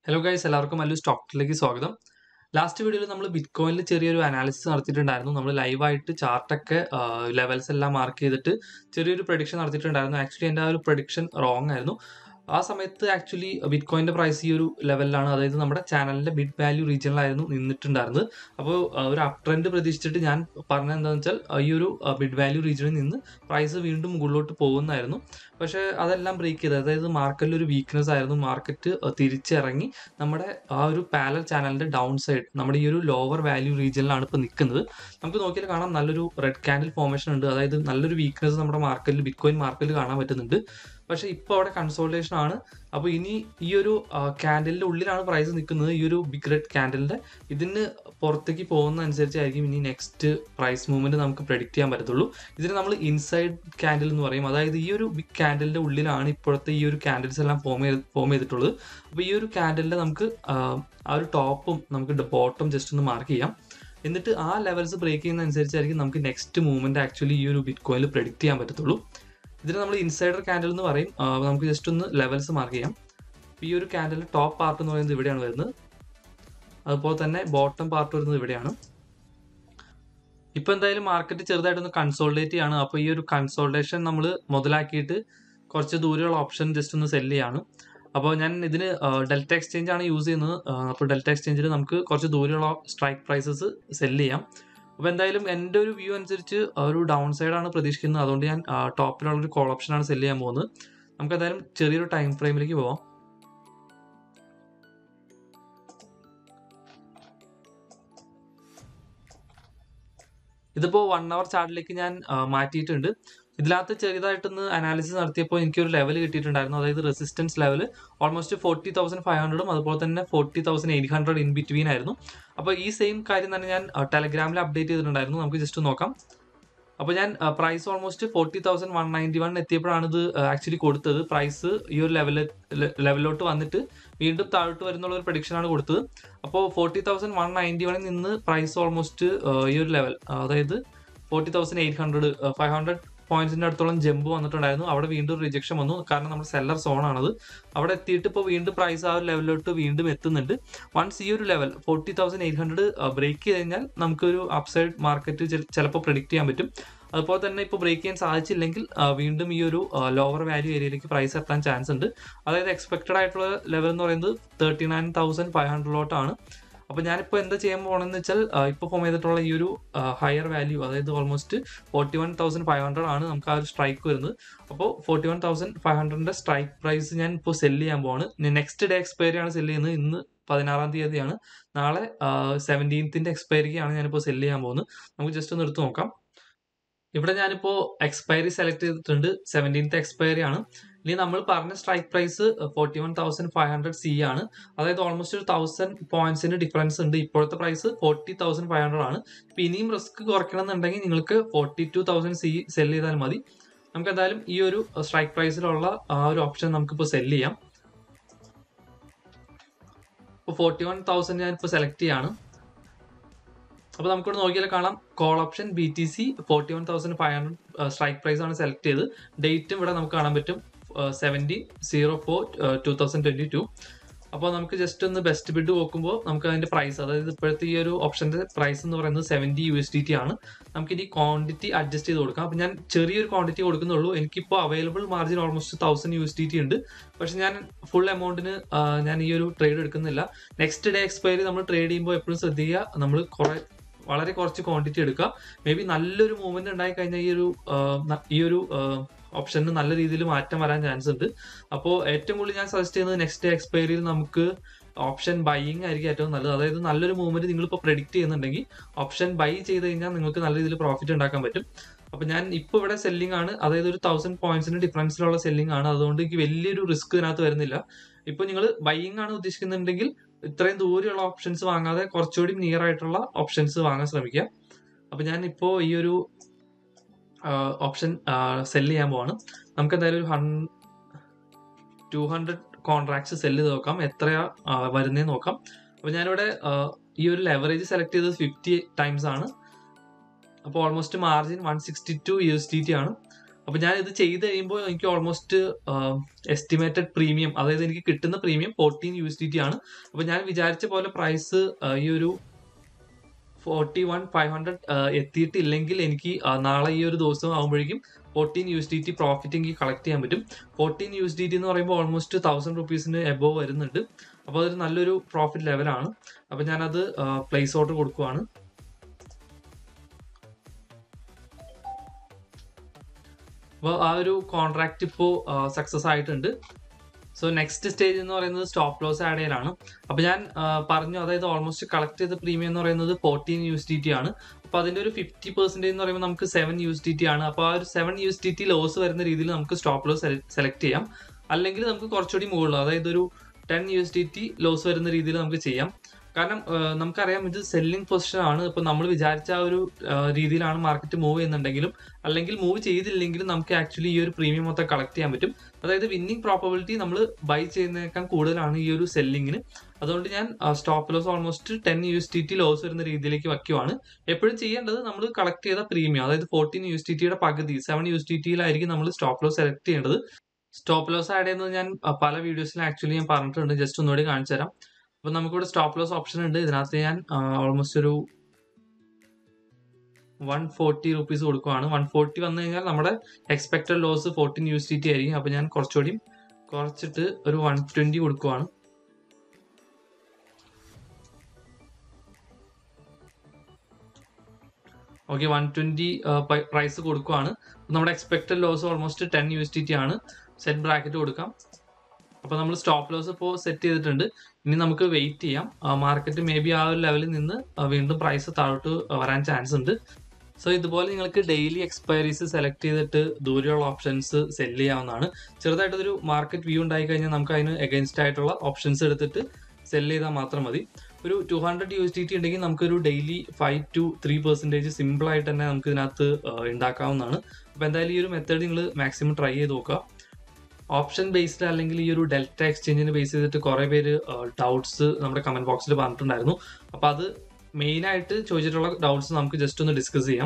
hello guys എല്ലാവർക്കും വലിയ സ്റ്റോക്കിലേക്ക് സ്വാഗതം ലാസ്റ്റ് വീഡിയോയിൽ നമ്മൾ ബിറ്റ് കോയിനിൽ ചെറിയൊരു അനാലിസിസ് നടത്തിയിട്ടുണ്ടായിരുന്നു നമ്മൾ ലൈവായിട്ട് ചാർട്ടൊക്കെ ലെവൽസ് എല്ലാം മാർക്ക് ചെയ്തിട്ട് ചെറിയൊരു പ്രഡിക്ഷൻ നടത്തിയിട്ടുണ്ടായിരുന്നു ആക്ച്വലി എൻ്റെ ആ ഒരു പ്രഡിക്ഷൻ റോങ് ആയിരുന്നു ആ സമയത്ത് ആക്ച്വലി ബിറ്റ് കോയിൻ്റെ പ്രൈസ് ഈ ഒരു ലെവലിലാണ് അതായത് നമ്മുടെ ചാനലിൻ്റെ ബിറ്റ് വാല്യൂ റീജിയനിലായിരുന്നു നിന്നിട്ടുണ്ടായിരുന്നത് അപ്പോൾ ഒരു അപ് ട്രെൻഡ് പ്രതീക്ഷിച്ചിട്ട് ഞാൻ പറഞ്ഞത് എന്താണെന്ന് വെച്ചാൽ ഈ ഒരു ബിറ്റ് വാല്യൂ റീജിയനിൽ നിന്ന് പ്രൈസ് വീണ്ടും മുകളിലോട്ട് പോകുന്നതായിരുന്നു പക്ഷേ അതെല്ലാം ബ്രേക്ക് ചെയ്ത് അതായത് മാർക്കറ്റിൽ ഒരു വീക്ക്നെസ് ആയിരുന്നു മാർക്കറ്റ് തിരിച്ചിറങ്ങി നമ്മുടെ ആ ഒരു പാലൽ ചാനലിന്റെ ഡൗൺ സൈഡ് നമ്മുടെ ഈ ഒരു ലോവർ വാല്യൂ റീജിയനിലാണ് ഇപ്പോൾ നിൽക്കുന്നത് നമുക്ക് നോക്കിയാൽ കാണാം നല്ലൊരു റെഡ് കാൻഡിൽ ഫോർമേഷൻ ഉണ്ട് അതായത് നല്ലൊരു വീക്ക്നെസ് നമ്മുടെ മാർക്കറ്റിൽ ബിറ്റ് കോയിൻ മാർക്കറ്റിൽ കാണാൻ പറ്റുന്നുണ്ട് പക്ഷേ ഇപ്പോൾ അവിടെ കൺസോൾട്ടേഷൻ ആണ് അപ്പോൾ ഇനി ഈ ഒരു ക്യാൻഡലിൻ്റെ ഉള്ളിലാണ് പ്രൈസ് നിൽക്കുന്നത് ഈ ഒരു ബിഗ് റെഡ് ക്യാൻഡലിൻ്റെ ഇതിന് പുറത്തേക്ക് പോകുന്ന അനുസരിച്ചായിരിക്കും ഇനി നെക്സ്റ്റ് പ്രൈസ് മൂവ്മെന്റ് നമുക്ക് പ്രെഡിക്റ്റ് ചെയ്യാൻ പറ്റത്തുള്ളൂ ഇതിന് നമ്മൾ ഇൻസൈഡ് ക്യാൻഡിൽ എന്ന് പറയും അതായത് ഈ ഒരു ബിഗ് ക്യാൻഡലിന്റെ ഉള്ളിലാണ് ഇപ്പോഴത്തെ ഈ ഒരു ക്യാൻഡിൽസ് എല്ലാം ഫോം ചെയ്ത് ഫോം ചെയ്തിട്ടുള്ളത് അപ്പോൾ ഈ ഒരു ക്യാൻഡലിന്റെ നമുക്ക് ആ ഒരു ടോപ്പും നമുക്ക് ബോട്ടം ജസ്റ്റ് ഒന്ന് മാർക്ക് ചെയ്യാം എന്നിട്ട് ആ ലെവൽസ് ബ്രേക്ക് ചെയ്യുന്ന അനുസരിച്ചായിരിക്കും നമുക്ക് നെക്സ്റ്റ് മൂവ്മെന്റ് ആക്ച്വലി ഈ ഒരു ബിറ്റ് കോയിനിൽ പ്രെഡിക്റ്റ് ചെയ്യാൻ പറ്റത്തുള്ളൂ ഇതിന് നമ്മൾ ഇൻസൈഡർ ക്യാൻഡിൽ എന്ന് പറയും നമുക്ക് ജസ്റ്റ് ഒന്ന് ലെവൽസ് മാർക്ക് ചെയ്യാം ഈ ഒരു ക്യാൻഡലിന്റെ ടോപ്പ് പാർട്ട് എന്ന് പറയുന്നത് ഇവിടെയാണ് വരുന്നത് അതുപോലെ തന്നെ ബോട്ടം പാർട്ട് വരുന്നത് ഇവിടെയാണ് ഇപ്പൊ എന്തായാലും മാർക്കറ്റ് ചെറുതായിട്ടൊന്ന് കൺസോൾഡേറ്റ് ചെയ്യാണ് അപ്പോൾ ഈ ഒരു കൺസോൾട്ടേഷൻ നമ്മൾ മുതലാക്കിയിട്ട് കുറച്ച് ദൂരെയുള്ള ഓപ്ഷൻ ജസ്റ്റ് ഒന്ന് സെല് ചെയ്യാണ് അപ്പോൾ ഞാൻ ഇതിന് ഡെൽറ്റ എക്സ്ചേഞ്ച് ആണ് യൂസ് ചെയ്യുന്നത് അപ്പോൾ ഡെൽറ്റ എക്സ്ചേഞ്ചിൽ നമുക്ക് കുറച്ച് ദൂരെയുള്ള സ്ട്രൈക്ക് പ്രൈസസ് സെല് ചെയ്യാം അപ്പോൾ എന്തായാലും എൻ്റെ ഒരു വ്യൂ അനുസരിച്ച് ഒരു ഡൗൺ സൈഡ് ആണ് പ്രതീക്ഷിക്കുന്നത് അതുകൊണ്ട് ഞാൻ ടോപ്പിലുള്ള ഒരു കോൾ ഓപ്ഷൻ ആണ് സെല് ചെയ്യാൻ പോകുന്നത് നമുക്ക് എന്തായാലും ചെറിയൊരു ടൈം ഫ്രെയിമിലേക്ക് പോവാം ഇതിപ്പോൾ വൺ അവർ ചാർട്ടിലേക്ക് ഞാൻ മാറ്റിയിട്ടുണ്ട് ഇതിനകത്ത് ചെറുതായിട്ടൊന്ന് അനാലിസിസ് നടത്തിയപ്പോൾ എനിക്കൊരു ലെവൽ കിട്ടിയിട്ടുണ്ടായിരുന്നു അതായത് resistance level almost forty thousand five ഹൺഡ്രഡും അതുപോലെ തന്നെ forty thousand eight hundred in between ആയിരുന്നു അപ്പോൾ ഈ സെയിം കാര്യം തന്നെ ഞാൻ ടെലഗ്രാമിൽ അപ്ഡേറ്റ് ചെയ്തിട്ടുണ്ടായിരുന്നു നമുക്ക് ജസ്റ്റ് നോക്കാം അപ്പോൾ ഞാൻ price almost forty thousand one ninety one എത്തിയപ്പോഴാണ് ഇത് ആക്ച്വലി കൊടുത്തത് പ്രൈസ് ഈ ഒരു ലെവലിൽ ലെവലിലോട്ട് വന്നിട്ട് വീണ്ടും താഴോട്ട് വരുന്നുള്ള ഒരു പ്രഡിക്ഷനാണ് കൊടുത്തത് അപ്പോൾ ഫോർട്ടി തൗസൻഡ് വൺ നയൻറ്റി വണിൽ നിന്ന് പ്രൈസ് ഓൾമോസ്റ്റ് ഈ ഒരു ലെവൽ അതായത് forty thousand eight hundred five hundred പോയിന്റ്സിന്റെ അടുത്തോളം ജമ്പ് വന്നിട്ടുണ്ടായിരുന്നു അവിടെ വീണ്ടും റിജക്ഷൻ വന്നു കാരണം നമ്മുടെ സെല്ലർ സോൺ ആണത് അവിടെ എത്തിയിട്ട് ഇപ്പോൾ വീണ്ടും പ്രൈസ് ആ ഒരു ലെവലിലോട്ട് വീണ്ടും എത്തുന്നുണ്ട് വൺസ് ഈ ഒരു level forty thousand eight hundred break ചെയ്ത് കഴിഞ്ഞാൽ നമുക്കൊരു അപ്സൈഡ് മാർക്കറ്റ് ചിലപ്പോൾ പ്രിഡിക്റ്റ് ചെയ്യാൻ പറ്റും അതുപോലെ തന്നെ ഇപ്പോൾ ബ്രേക്ക് ചെയ്യാൻ സാധിച്ചില്ലെങ്കിൽ വീണ്ടും ഈ ഒരു ലോവർ വാല്യൂ ഏരിയയിലേക്ക് പ്രൈസ് എത്താൻ ചാൻസ് ഉണ്ട് അതായത് എക്സ്പെക്റ്റഡ് ആയിട്ടുള്ള ലെവൽ എന്ന് പറയുന്നത് തേർട്ടി നയൻ തൗസൻഡ് ഫൈവ് ഹൺഡ്രഡിലോട്ടാണ് അപ്പോൾ ഞാനിപ്പോൾ എന്താ ചെയ്യാൻ പോകണമെന്ന് വെച്ചാൽ ഇപ്പോൾ ഫോം ചെയ്തിട്ടുള്ള ഈ ഒരു ഹയർ വാല്യൂ അതായത് almost forty one thousand five hundred ആണ് നമുക്ക് ആ ഒരു സ്ട്രൈക്ക് വരുന്നത് അപ്പോൾ ഫോർട്ടി വൺ തൗസൻഡ് ഫൈവ് ഹൺഡ്രഡിൻ്റെ സ്ട്രൈക്ക് പ്രൈസ് ഞാൻ ഇപ്പോൾ സെല്ല് ചെയ്യാൻ പോവാണ് നെക്സ്റ്റ് ഡേ എക്സ്പയറി ആണ് സെല്ല് ചെയ്യുന്നത് ഇന്ന് പതിനാറാം തീയതിയാണ് നാളെ സെവൻറ്റീൻത്തിൻ്റെ എക്സ്പയറിക്കാണ് ഞാനിപ്പോൾ സെല്ല് ചെയ്യാൻ പോകുന്നത് നമുക്ക് ജസ്റ്റ് ഒന്ന് എടുത്ത് നോക്കാം ഇവിടെ ഞാനിപ്പോൾ എക്സ്പയറി സെലക്ട് ചെയ്തിട്ടുണ്ട് സെവൻറ്റീൻത്ത് എക്സ്പയറി ആണ് ഇനി നമ്മൾ പറഞ്ഞ strike price forty one thousand five hundred C ആണ് അതായത് ഓൾമോസ്റ്റ് ഒരു തൗസൻഡ് പോയിന്റ്സിന്റെ ഡിഫറൻസ് ഉണ്ട് ഇപ്പോഴത്തെ price forty thousand five hundred ആണ് ഇപ്പം ഇനിയും റിസ്ക് കുറയ്ക്കണം എന്നുണ്ടെങ്കിൽ നിങ്ങൾക്ക് forty two thousand C sell ചെയ്താൽ മതി നമുക്ക് എന്തായാലും ഈ ഒരു സ്ട്രൈക്ക് പ്രൈസിലുള്ള ആ ഒരു ഓപ്ഷൻ നമുക്കിപ്പോൾ സെല് ചെയ്യാം ഇപ്പോൾ ഫോർട്ടി വൺ തൗസൻഡ് ഞാൻ ഇപ്പോൾ സെലക്ട് ചെയ്യാണ് അപ്പോൾ നമുക്കിവിടെ നോക്കിയാൽ കാണാം call option B T C forty one thousand five hundred strike price ആണ് സെലക്ട് ചെയ്ത് ഡേറ്റും ഇവിടെ നമുക്ക് കാണാൻ പറ്റും seventeen zero four two thousand twenty two അപ്പോൾ നമുക്ക് ജസ്റ്റ് ഒന്ന് ബെസ്റ്റ് ബിഡ് നോക്കുമ്പോൾ നമുക്ക് അതിന്റെ പ്രൈസ് അതായത് ഇപ്പോഴത്തെ ഈ ഒരു ഓപ്ഷന്റെ പ്രൈസ് എന്ന് പറയുന്നത് seventy U S D T ആണ് നമുക്ക് ഇനി ക്വാണ്ടിറ്റി അഡ്ജസ്റ്റ് ചെയ്ത് കൊടുക്കാം അപ്പോൾ ഞാൻ ചെറിയൊരു ക്വാണ്ടിറ്റി കൊടുക്കുന്നുള്ളൂ എനിക്കിപ്പോൾ available margin almost thousand U S D T ഉണ്ട് പക്ഷെ ഞാൻ ഫുൾ എമൗണ്ടിന് ഞാൻ ഈ ഒരു ട്രേഡ് എടുക്കുന്നില്ല നെക്സ്റ്റ് ഡേ എക്സ്പയറി നമ്മൾ ട്രേഡ് ചെയ്യുമ്പോൾ എപ്പോഴും ശ്രദ്ധിക്കുക നമ്മൾ കുറെ വളരെ കുറച്ച് ക്വാണ്ടിറ്റി എടുക്കുക മേ ബി നല്ലൊരു മൂവ്മെന്റ് ഉണ്ടായി കഴിഞ്ഞാൽ ഈ ഒരു ഈ ഒരു ഓപ്ഷന് നല്ല രീതിയിൽ മാറ്റം വരാൻ ചാൻസ് ഉണ്ട് അപ്പോൾ ഏറ്റവും കൂടുതൽ ഞാൻ സജസ്റ്റ് ചെയ്യുന്നത് നെക്സ്റ്റ് ഡേ എക്സ്പയറിയിൽ നമുക്ക് ഓപ്ഷൻ ബൈയിങ് ആയിരിക്കും ഏറ്റവും നല്ലത് അതായത് നല്ലൊരു മൂവ്മെന്റ് നിങ്ങളിപ്പോൾ പ്രെഡിക്റ്റ് ചെയ്യുന്നുണ്ടെങ്കിൽ ഓപ്ഷൻ ബൈ ചെയ്ത് കഴിഞ്ഞാൽ നിങ്ങൾക്ക് നല്ല രീതിയിൽ പ്രോഫിറ്റ് ഉണ്ടാക്കാൻ പറ്റും അപ്പൊ ഞാൻ ഇപ്പോൾ ഇവിടെ സെല്ലിംഗ് ആണ് അതായത് ഒരു തൗസൻഡ് പോയിന്റ്സിന് ഡിഫറൻസിലുള്ള സെല്ലിംഗ് ആണ് അതുകൊണ്ട് എനിക്ക് വലിയൊരു റിസ്ക് ഇതിനകത്ത് വരുന്നില്ല ഇപ്പൊ നിങ്ങൾ ബൈയിങ് ആണ് ഉദ്ദേശിക്കുന്നുണ്ടെങ്കിൽ ഇത്രയും ദൂരെയുള്ള ഓപ്ഷൻസ് വാങ്ങാതെ കുറച്ചുകൂടി നിയർ ആയിട്ടുള്ള ഓപ്ഷൻസ് വാങ്ങാൻ ശ്രമിക്കുക അപ്പൊ ഞാൻ ഇപ്പോൾ ഈ ഒരു ഓപ്ഷൻ സെല് ചെയ്യാൻ പോവാണ് നമുക്ക് എന്തായാലും ഒരു hun two hundred contracts sell ചെയ്ത് നോക്കാം എത്രയാ വരുന്നതെന്ന് നോക്കാം അപ്പൊ ഞാനിവിടെ ഈ ഒരു ലെവറേജ് സെലക്ട് ചെയ്തത് ഫിഫ്റ്റി ടൈംസ് ആണ് അപ്പോൾ almost margin one sixty two U S D T ആണ് അപ്പോൾ ഞാൻ ഇത് ചെയ്ത് കഴിയുമ്പോൾ എനിക്ക് ഓൾമോസ്റ്റ് എസ്റ്റിമേറ്റഡ് പ്രീമിയം അതായത് എനിക്ക് കിട്ടുന്ന premium fourteen U S D T ആണ് അപ്പോൾ ഞാൻ വിചാരിച്ച പോലെ പ്രൈസ് ഈ ഒരു ഫോർട്ടി വൺ ഫൈവ് ഹൺഡ്രഡ് എത്തിയിട്ടില്ലെങ്കിൽ എനിക്ക് ആ, നാളെ ഈ ഒരു ദിവസം ആകുമ്പോഴേക്കും fourteen U S D T profit എനിക്ക് കളക്ട് ചെയ്യാൻ പറ്റും fourteen U S D T എന്ന് പറയുമ്പോൾ ഓൾമോസ്റ്റ് തൗസൻഡ് റുപ്പീസിന് എബോവ് വരുന്നുണ്ട് അപ്പോൾ അതൊരു നല്ലൊരു പ്രോഫിറ്റ് ലെവലാണ് അപ്പോൾ ഞാനത് പ്ലേസ് ഓർഡർ കൊടുക്കുവാണ് അപ്പോൾ ആ ഒരു കോൺട്രാക്റ്റ് ഇപ്പോൾ സക്സസ് ആയിട്ടുണ്ട് സോ നെക്സ്റ്റ് സ്റ്റേജ് എന്ന് പറയുന്നത് സ്റ്റോപ്പ് ലോസ് ആഡ് ചെയ്യലാണ് അപ്പോൾ ഞാൻ ആ, പറഞ്ഞു അതായത് ഓൾമോസ്റ്റ് കളക്ട് ചെയ്ത പ്രീമിയം എന്ന് പറയുന്നത് fourteen U S D T ആണ് അപ്പോൾ അതിൻ്റെ ഒരു ഫിഫ്റ്റി പെർസെൻറ്റേജ് എന്ന് പറയുമ്പോൾ നമുക്ക് seven U S D T ആണ് അപ്പോൾ ആ ഒരു seven U S D T loss വരുന്ന രീതിയിൽ നമുക്ക് സ്റ്റോപ്പ് ലോസ് സെലക്ട് ചെയ്യാം അല്ലെങ്കിൽ നമുക്ക് കുറച്ചുകൂടി മുകളിൽ അതായത് ഒരു ten U S D T loss വരുന്ന രീതിയിൽ നമുക്ക് ചെയ്യാം കാരണം ആ, നമുക്കറിയാം ഇത് സെല്ലിംഗ് പൊസിഷൻ ആണ് ഇപ്പൊ നമ്മൾ വിചാരിച്ച ആ ഒരു ആ, രീതിയിലാണ് മാർക്കറ്റ് മൂവ് ചെയ്യുന്നുണ്ടെങ്കിലും അല്ലെങ്കിൽ മൂവ് ചെയ്തില്ലെങ്കിലും നമുക്ക് ആക്ച്വലി ഈ ഒരു പ്രീമിയം മൊത്തം കളക്ട് ചെയ്യാൻ പറ്റും അതായത് വിന്നിംഗ് പ്രോബബിലിറ്റി നമ്മൾ ബൈ ചെയ്യുന്നതിനേക്കാൾ കൂടുതലാണ് ഈ ഒരു സെല്ലിങ്ങിന് അതുകൊണ്ട് ഞാൻ stop loss almost ten U S T T loss വരുന്ന രീതിയിലേക്ക് വയ്ക്കുവാണ് എപ്പോഴും ചെയ്യേണ്ടത് നമ്മൾ കളക്ട് ചെയ്ത പ്രീമിയം അതായത് ഫോർട്ടീൻ യു എസ് ടി ടിയുടെ പകുതി സെവൻ യു എസ് ടി ടിയിലായിരിക്കും നമ്മൾ സ്റ്റോപ്പ് ലോസ് സെലക്ട് ചെയ്യേണ്ടത് സ്റ്റോപ്പ് ലോസ് ആഡ് ചെയ്യുന്നത് ഞാൻ ആ, പല വീഡിയോസിലും ആക്ച്വലി ഞാൻ പറഞ്ഞിട്ടുണ്ട് ജസ്റ്റ് ഒന്നുകൂടി കാണിച്ചു തരാം അപ്പൊ നമുക്കിവിടെ സ്റ്റോപ്പ് ലോസ് ഓപ്ഷൻ ഉണ്ട് ഇതിനകത്ത് ഞാൻ ഓൾമോസ്റ്റ് ഒരു വൺ ഫോർട്ടി റുപ്പീസ് കൊടുക്കുവാണ് വൺ ഫോർട്ടി വന്നു കഴിഞ്ഞാൽ നമ്മുടെ expected loss fourteen U S T T ആയിരിക്കും അപ്പൊ ഞാൻ കുറച്ചുകൂടി കുറച്ചിട്ട് ഒരു വൺ ട്വന്റി കൊടുക്കുവാണ് ഓക്കെ വൺ ട്വന്റി പ്രൈസ് കൊടുക്കുവാണ് നമ്മുടെ expected loss almost ten U S T T ആണ് സെറ്റ് ബ്രാക്കറ്റ് കൊടുക്കാം അപ്പോൾ നമ്മൾ സ്റ്റോപ്പ് ലോസ് ഇപ്പോൾ സെറ്റ് ചെയ്തിട്ടുണ്ട് ഇനി നമുക്ക് വെയിറ്റ് ചെയ്യാം മാർക്കറ്റ് മേ ബി ആ ഒരു ലെവലിൽ നിന്ന് ആ, വീണ്ടും പ്രൈസ് താഴോട്ട് വരാൻ ചാൻസ് ഉണ്ട് സോ ഇതുപോലെ നിങ്ങൾക്ക് ഡെയിലി എക്സ്പയറീസ് സെലക്ട് ചെയ്തിട്ട് ദൂരെയുള്ള ഓപ്ഷൻസ് സെല് ചെയ്യാവുന്നതാണ് ചെറുതായിട്ടൊരു മാർക്കറ്റ് വ്യൂ ഉണ്ടായി കഴിഞ്ഞാൽ നമുക്ക് അതിന് എഗൻസ്റ്റ് ആയിട്ടുള്ള ഓപ്ഷൻസ് എടുത്തിട്ട് സെല് ചെയ്താൽ മാത്രം മതി ഒരു two hundred U S D T ഉണ്ടെങ്കിൽ നമുക്കൊരു daily five two three percentage simple ആയിട്ട് തന്നെ നമുക്ക് ഇതിനകത്ത് ആ, ഉണ്ടാക്കാവുന്നതാണ് അപ്പോൾ എന്തായാലും ഈ ഒരു മെത്തേഡ് നിങ്ങൾ മാക്സിമം ട്രൈ ചെയ്ത് നോക്കുക ഓപ്ഷൻ ബേസ്ഡ് അല്ലെങ്കിൽ ഈ ഒരു ഡെൽറ്റ എക്സ്ചേഞ്ചിനെ ബേസ് ചെയ്തിട്ട് കുറേ പേര് ഡൗട്ട്സ് നമ്മുടെ കമന്റ് ബോക്സിൽ പറഞ്ഞിട്ടുണ്ടായിരുന്നു അപ്പോൾ അത് മെയിൻ ആയിട്ട് ചോദിച്ചിട്ടുള്ള ഡൗട്ട്സ് നമുക്ക് ജസ്റ്റ് ഒന്ന് ഡിസ്കസ് ചെയ്യാം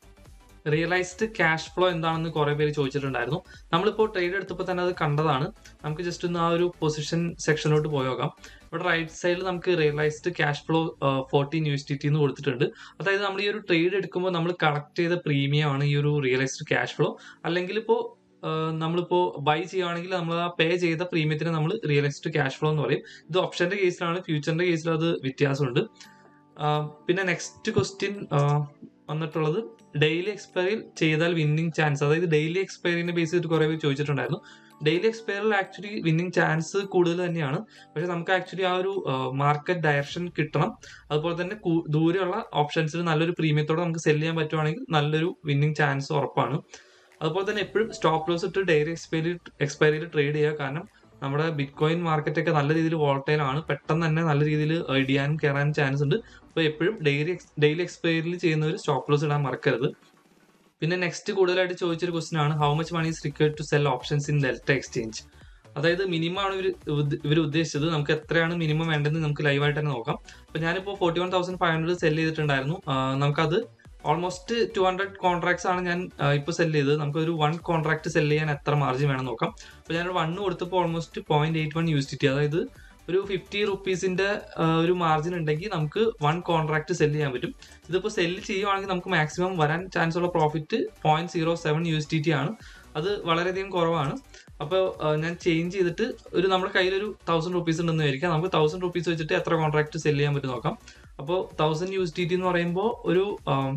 റിയലൈസ്ഡ് ക്യാഷ് ഫ്ലോ എന്താണെന്ന് കുറേ പേര് ചോദിച്ചിട്ടുണ്ടായിരുന്നു നമ്മളിപ്പോൾ ട്രേഡ് എടുത്തപ്പോൾ തന്നെ അത് കണ്ടതാണ് നമുക്ക് ജസ്റ്റ് ഒന്ന് ആ ഒരു പൊസിഷൻ സെക്ഷനിലോട്ട് പോയി നോക്കാം ഇവിടെ റൈറ്റ് സൈഡിൽ നമുക്ക് realised cash flow fourteen U S T T എന്ന് കൊടുത്തിട്ടുണ്ട് അതായത് നമ്മൾ ഈ ഒരു ട്രേഡ് എടുക്കുമ്പോൾ നമ്മൾ കളക്ട് ചെയ്ത പ്രീമിയം ആണ് ഈ ഒരു റിയലൈസ്ഡ് ക്യാഷ് ഫ്ലോ അല്ലെങ്കിൽ ഇപ്പോൾ നമ്മളിപ്പോൾ ബൈ ചെയ്യുകയാണെങ്കിൽ നമ്മൾ ആ പേ ചെയ്ത പ്രീമിയത്തിന് നമ്മൾ റിയലൈസ്ഡ് ക്യാഷ് ഫ്ലോ എന്ന് പറയും ഇത് ഓപ്ഷന്റെ കേസിലാണ് ഫ്യൂച്ചറിന്റെ കേസിൽ അത് വ്യത്യാസമുണ്ട് ആ, പിന്നെ നെക്സ്റ്റ് ക്വസ്റ്റ്യൻ വന്നിട്ടുള്ളത് ഡെയിലി എക്സ്പയറി ചെയ്താൽ വിന്നിംഗ് ചാൻസ് അതായത് ഡെയിലി എക്സ്പയറിനെ ബേസ് ചെയ്തിട്ട് കുറേ പേര് ചോദിച്ചിട്ടുണ്ടായിരുന്നു ഡെയിലി എക്സ്പയറിൽ ആക്ച്വലി വിന്നിംഗ് ചാൻസ് കൂടുതൽ തന്നെയാണ് പക്ഷെ നമുക്ക് ആക്ച്വലി ആ ഒരു മാർക്കറ്റ് ഡയറക്ഷൻ കിട്ടണം അതുപോലെ തന്നെ കൂ- ദൂരെയുള്ള ഓപ്ഷൻസിൽ നല്ലൊരു പ്രീമിയത്തോടെ നമുക്ക് സെല് ചെയ്യാൻ പറ്റുവാണെങ്കിൽ നല്ലൊരു വിന്നിംഗ് ചാൻസ് ഉറപ്പാണ് അതുപോലെ തന്നെ എപ്പോഴും സ്റ്റോപ്പ് ലോസ് ഇട്ട് ഡെയിലി എക്സ്പയറി എക്സ്പയറിയിൽ ട്രേഡ് ചെയ്യുക കാരണം നമ്മുടെ ബിറ്റ് കോയിൻ മാർക്കറ്റ് ഒക്കെ നല്ല രീതിയിൽ വോളട്ടൈൽ ആണ് പെട്ടെന്ന് തന്നെ നല്ല രീതിയിൽ ഇടിയാനും കയറാനും ചാൻസ് ഉണ്ട് അപ്പോൾ എപ്പോഴും ഡെയിലി ഡെയിലി എക്സ്പയറിൽ ചെയ്യുന്നവർ സ്റ്റോപ്പ് ലോസ് ഇടാൻ മറക്കരുത് പിന്നെ നെക്സ്റ്റ് കൂടുതലായിട്ട് ചോദിച്ചൊരു ക്വസ്റ്റൻ ആണ് how much money is required to sell options in Delta Exchange അതായത് മിനിമം ആണ് ഇവർ ഇവർ ഉദ്ദേശിച്ചത് നമുക്ക് എത്രയാണ് മിനിമം വേണ്ടതെന്ന് നമുക്ക് ലൈവായിട്ട് തന്നെ നോക്കാം അപ്പോൾ ഞാനിപ്പോൾ forty one thousand five hundred sell ചെയ്തിട്ടുണ്ടായിരുന്നു ആ, നമുക്കത് ഓൾമോസ്റ്റ് ടു ഹൺഡ്രഡ് കോൺട്രാക്ട്സ് ആണ് ഞാൻ ഇപ്പോൾ സെൽ ചെയ്തത് നമുക്കൊരു വൺ കോൺട്രാക്ട് സെൽ ചെയ്യാൻ എത്ര മാർജിൻ വേണം നോക്കാം അപ്പോൾ ഞാനൊരു വണ്ണ് കൊടുത്തപ്പോൾ almost point eight one U S T അതായത് ഒരു ഫിഫ്റ്റി റുപ്പീസിന്റെ ഒരു മാർജിൻ ഉണ്ടെങ്കിൽ നമുക്ക് വൺ കോൺട്രാക്ട് സെല് ചെയ്യാൻ പറ്റും ഇതിപ്പോൾ സെല്ല് ചെയ്യുവാണെങ്കിൽ നമുക്ക് മാക്സിമം വരാൻ ചാൻസ് ഉള്ള profit point zero seven U S T T ആണ് അത് വളരെയധികം കുറവാണ് അപ്പോൾ ഞാൻ ചേഞ്ച് ചെയ്തിട്ട് ഒരു നമ്മുടെ കയ്യിൽ ഒരു തൗസൻഡ് റുപ്പീസ് ഉണ്ടെന്ന് വിചാരിക്കാം നമുക്ക് തൗസൻഡ് റുപ്പീസ് വെച്ചിട്ട് എത്ര കോൺട്രാക്ട് സെല് ചെയ്യാൻ പറ്റും നോക്കാം അപ്പോൾ thousand U S T T എന്ന് പറയുമ്പോൾ ഒരു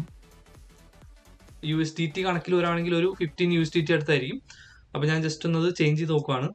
യു എസ് ടി ടി കണക്കിൽ വരാണെങ്കിൽ ഒരു fifteen U S T T അടുത്തായിരിക്കും അപ്പോൾ ഞാൻ ജസ്റ്റ് ഒന്നത് ചേഞ്ച് ചെയ്ത് നോക്കുവാണ്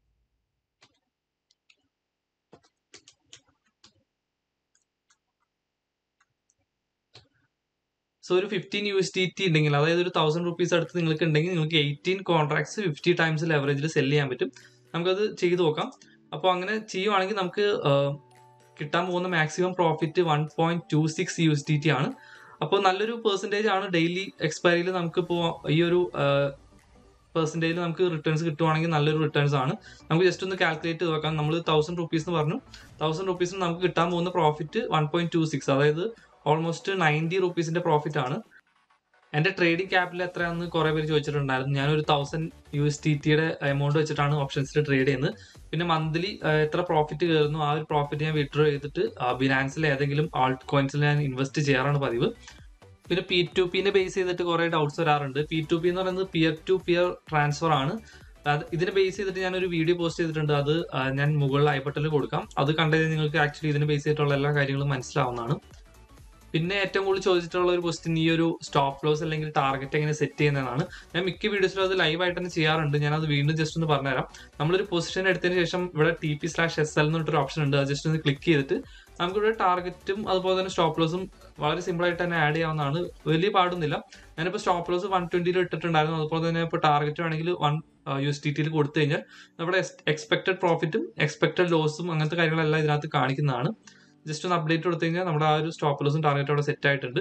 സോ ഒരു fifteen U S T T ഉണ്ടെങ്കിൽ അതായത് ഒരു തൗസൻഡ് റുപ്പീസ് അടുത്ത് നിങ്ങൾക്ക് ഉണ്ടെങ്കിൽ നിങ്ങൾക്ക് എയ്റ്റീൻ കോൺട്രാക്ട്സ് ഫിഫ്റ്റി ടൈംസ് ലെവറേജിൽ സെല് ചെയ്യാൻ പറ്റും നമുക്കത് ചെയ്ത് നോക്കാം അപ്പോൾ അങ്ങനെ ചെയ്യുവാണെങ്കിൽ നമുക്ക് ആ, കിട്ടാൻ പോകുന്ന maximum profit one point two six U S T T ആണ് അപ്പോൾ നല്ലൊരു പെർസെൻറ്റേജ് ആണ് ഡെയിലി എക്സ്പയറിയിൽ നമുക്കിപ്പോൾ ഈ ഒരു പെർസെൻറ്റേജിൽ നമുക്ക് റിട്ടേൺസ് കിട്ടുവാണെങ്കിൽ നല്ലൊരു റിട്ടേൺസ് ആണ് നമുക്ക് ജസ്റ്റ് ഒന്ന് കാൽക്കുലേറ്റ് ചെയ്ത് നോക്കാം നമ്മൾ തൗസൻഡ് റുപ്പീസ് എന്ന് പറഞ്ഞു തൗസൻഡ് റുപ്പീസിന് നമുക്ക് കിട്ടാൻ പോകുന്ന profit one point two six അതായത് ഓൾമോസ്റ്റ് നയൻറ്റി റുപ്പീസിന്റെ പ്രോഫിറ്റ് ആണ് എൻ്റെ ട്രേഡിംഗ് ക്യാപിറ്റൽ എത്രയാണെന്ന് കുറേ പേര് ചോദിച്ചിട്ടുണ്ടായിരുന്നു ഞാനൊരു തൗസൻഡ് യു എസ് ടി ടിയുടെ എമൗണ്ട് വെച്ചിട്ടാണ് ഓപ്ഷൻസിൽ ട്രേഡ് ചെയ്യുന്നത് പിന്നെ മന്ത്ലി എത്ര പ്രോഫിറ്റ് കയറുന്നു ആ ഒരു പ്രോഫിറ്റ് ഞാൻ വിഡ്രോ ചെയ്തിട്ട് ബിനാൻസിൽ ഏതെങ്കിലും ആൾട്ട് കോയിൻസിൽ ഞാൻ ഇൻവെസ്റ്റ് ചെയ്യാറാണ് പതിവ് പിന്നെ പി ടു പിനെ ബേസ് ചെയ്തിട്ട് കുറേ ഡൗട്ട്സ് വരാറുണ്ട് പി ടു പി എന്ന് പറയുന്നത് പിയർ ടു പിയർ ട്രാൻസ്ഫർ ആണ് അത് ഇതിനെ ബേസ് ചെയ്തിട്ട് ഞാൻ ഒരു വീഡിയോ പോസ്റ്റ് ചെയ്തിട്ടുണ്ട് അത് ആ, ഞാൻ മുകളിൽ ഐ ബട്ടണിൽ കൊടുക്കാം അത് കണ്ടു കഴിഞ്ഞാൽ നിങ്ങൾക്ക് ആക്ച്വലി ഇതിനെ ബേസ് ചെയ്തിട്ടുള്ള എല്ലാ കാര്യങ്ങളും മനസ്സിലാവുന്നതാണ് പിന്നെ ഏറ്റവും കൂടുതൽ ചോദിച്ചിട്ടുള്ള ഒരു ക്വസ്റ്റ്യൻ ഈ ഒരു സ്റ്റോപ്പ് ലോസ് അല്ലെങ്കിൽ ടാർഗറ്റ് എങ്ങനെ സെറ്റ് ചെയ്യുന്നതാണ് ഞാൻ മിക്ക വീഡിയോസിലും അത് ലൈവ് ആയിട്ട് തന്നെ ചെയ്യാറുണ്ട് ഞാൻ അത് വീണ്ടും ജസ്റ്റ് ഒന്ന് പറഞ്ഞുതരാം നമ്മളൊരു പൊസിഷൻ എടുത്തതിന് ശേഷം ഇവിടെ T P slash S L എന്നിട്ടൊരു ഓപ്ഷൻ ഉണ്ട് അത് ജസ്റ്റ് ഒന്ന് ക്ലിക്ക് ചെയ്തിട്ട് നമുക്കിവിടെ ടാർഗറ്റും അതുപോലെ തന്നെ സ്റ്റോപ്പ് ലോസും വളരെ സിമ്പിൾ ആയിട്ട് തന്നെ ആഡ് ചെയ്യാവുന്നതാണ് വലിയ പാടൊന്നുമില്ല ഞാനിപ്പോൾ സ്റ്റോപ്പ് ലോസ് വൺ ട്വന്റിയിൽ ഇട്ടിട്ടുണ്ടായിരുന്നു അതുപോലെ തന്നെ ഇപ്പോൾ ടാർഗറ്റ് വേണമെങ്കിൽ വൺ യു എസ് ടി ടിയിൽ കൊടുത്തു കഴിഞ്ഞാൽ നമ്മുടെ എക്സ്പെക്ടഡ് പ്രോഫിറ്റും എക്സ്പെക്ടഡ് ലോസും അങ്ങനത്തെ കാര്യങ്ങളെല്ലാം ഇതിനകത്ത് കാണിക്കുന്നതാണ് ജസ്റ്റ് ഒന്ന് അപ്ഡേറ്റ് കൊടുത്തു കഴിഞ്ഞാൽ നമ്മുടെ ആ ഒരു സ്റ്റോപ്പ് ലോസും ടാർഗറ്റും അവിടെ സെറ്റ് ആയിട്ടുണ്ട്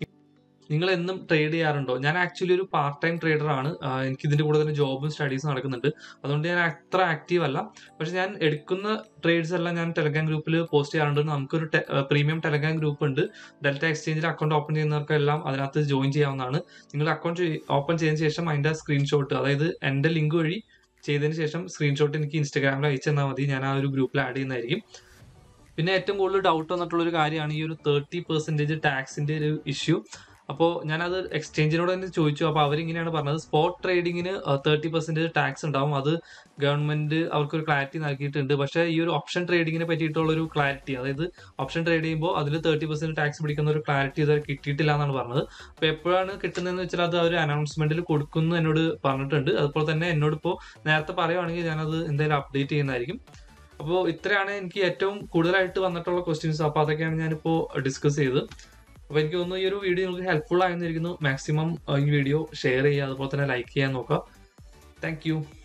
നിങ്ങൾ എന്നും ട്രേഡ് ചെയ്യാറുണ്ടോ ഞാൻ ആക്ച്വലി ഒരു പാർട്ട് ടൈം ട്രേഡർ ആണ് ആഹ് എനിക്ക് ഇതിന്റെ കൂടെ തന്നെ ജോബും സ്റ്റഡീസും നടക്കുന്നുണ്ട് അതുകൊണ്ട് ഞാൻ അത്ര ആക്റ്റീവ് അല്ല പക്ഷെ ഞാൻ എടുക്കുന്ന ട്രേഡ്സ് എല്ലാം ഞാൻ ടെലഗ്രാം ഗ്രൂപ്പിൽ പോസ്റ്റ് ചെയ്യാറുണ്ട് നമുക്കൊരു പ്രീമിയം ടെലഗ്രാം ഗ്രൂപ്പ് ഉണ്ട് ഡെൽറ്റ എക്സ്ചേഞ്ചിൽ അക്കൗണ്ട് ഓപ്പൺ ചെയ്യുന്നവർക്കെല്ലാം അതിനകത്ത് ജോയിൻ ചെയ്യാവുന്നതാണ് നിങ്ങൾ അക്കൗണ്ട് ഓപ്പൺ ചെയ്തതിന് ശേഷം അതിന്റെ സ്ക്രീൻഷോട്ട് അതായത് എന്റെ ലിങ്ക് വഴി ചെയ്തതിന് ശേഷം സ്ക്രീൻഷോട്ട് എനിക്ക് ഇൻസ്റ്റാഗ്രാമിൽ അയച്ചു തന്നാൽ മതി ഞാൻ ആ ഒരു ഗ്രൂപ്പിൽ ആഡ് ചെയ്യുന്നതായിരിക്കും പിന്നെ ഏറ്റവും കൂടുതൽ ഡൗട്ട് വന്നിട്ടുള്ള ഒരു കാര്യമാണ് ഈ ഒരു തേർട്ടി പെർസെൻറ്റേജ് ടാക്സിന്റെ ഒരു ഇഷ്യൂ അപ്പോൾ ഞാനത് എക്സ്ചേഞ്ചിനോട് തന്നെ ചോദിച്ചു അപ്പോൾ അവരിങ്ങനെയാണ് പറഞ്ഞത് സ്പോട്ട് ട്രേഡിങ്ങിന് തേർട്ടി പെർസെൻറ്റേജ് ടാക്സ് ഉണ്ടാവും അത് ഗവൺമെന്റ് അവർക്കൊരു ക്ലാരിറ്റി നൽകിയിട്ടുണ്ട് പക്ഷേ ഈ ഒരു ഓപ്ഷൻ ട്രേഡിങ്ങിനെ പറ്റിയിട്ടുള്ള ഒരു ക്ലാരിറ്റി അതായത് ഓപ്ഷൻ ട്രേഡ് ചെയ്യുമ്പോൾ അതിൽ തേർട്ടി പെർസെന്റ് ടാക്സ് പിടിക്കുന്ന ഒരു ക്ലാരിറ്റി ഇതുവരെ കിട്ടിയിട്ടില്ല എന്നാണ് പറഞ്ഞത് അപ്പോൾ എപ്പോഴാണ് കിട്ടുന്നതെന്ന് വെച്ചാൽ അത് ഒരു അനൗൺസ്മെന്റിൽ കൊടുക്കുന്നു എന്നോട് പറഞ്ഞിട്ടുണ്ട് അതുപോലെ തന്നെ എന്നോട് ഇപ്പോൾ നേരത്തെ പറയുവാണെങ്കിൽ ഞാനത് എന്തായാലും അപ്ഡേറ്റ് ചെയ്യുന്നതായിരിക്കും അപ്പോൾ ഇത്രയാണ് എനിക്ക് ഏറ്റവും കൂടുതലായിട്ട് വന്നിട്ടുള്ള ക്വസ്റ്റ്യൻസ് അപ്പോൾ അതൊക്കെയാണ് ഞാനിപ്പോൾ ഡിസ്കസ് ചെയ്തത് അപ്പോൾ എനിക്ക് തോന്നുന്നു ഈ ഒരു വീഡിയോ നിങ്ങൾക്ക് ഹെൽപ്ഫുൾ ആയെന്നിരിക്കുന്നു മാക്സിമം ഈ വീഡിയോ ഷെയർ ചെയ്യുക അതുപോലെ തന്നെ ലൈക്ക് ചെയ്യാൻ നോക്കുക താങ്ക്